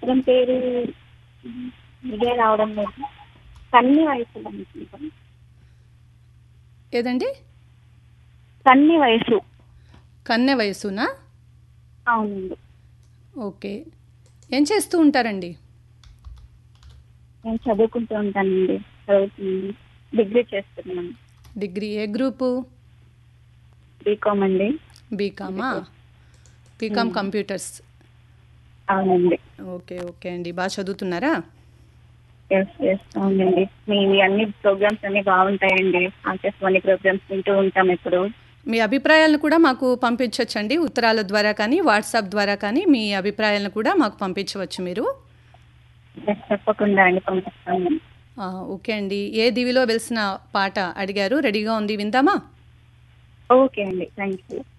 చిత్రం పేరు ఇదే రావడం లేదు కన్ని వయసు అనుకుంటాం ఏదండి కన్ని వయసు కన్నె వయసునా అవునండి ఓకే ఏం చేస్తూ ఉంటారండి నేను చదువుకుంటూ ఉంటానండి చదువుతుంది డిగ్రీ చేస్తున్నాను డిగ్రీ ఏ గ్రూపు బీకామ్ అండి బీకామా బీకామ్ కంప్యూటర్స్ అవునండి ఓకే ఓకే అండి బాగా చదువుతున్నారా ఎస్ ఎస్ అవునండి మీ అన్ని ప్రోగ్రామ్స్ అన్ని బాగుంటాయండి ఆకాశవాణి ప్రోగ్రామ్స్ వింటూ ఉంటాం ఇప్పుడు మీ అభిప్రాయాలను కూడా మాకు పంపించవచ్చండి ఉత్తరాల ద్వారా కానీ వాట్సాప్ ద్వారా కానీ మీ అభిప్రాయాలను కూడా మాకు పంపించవచ్చు మీరు Yes, తప్పకుండా అండి పంపిస్తాను ఆ, ఓకే అండి ఏ దివిలో వెలిసిన పాట అడిగారు రెడీగా ఉంది విందామా ఓకే అండి థ్యాంక్ యూ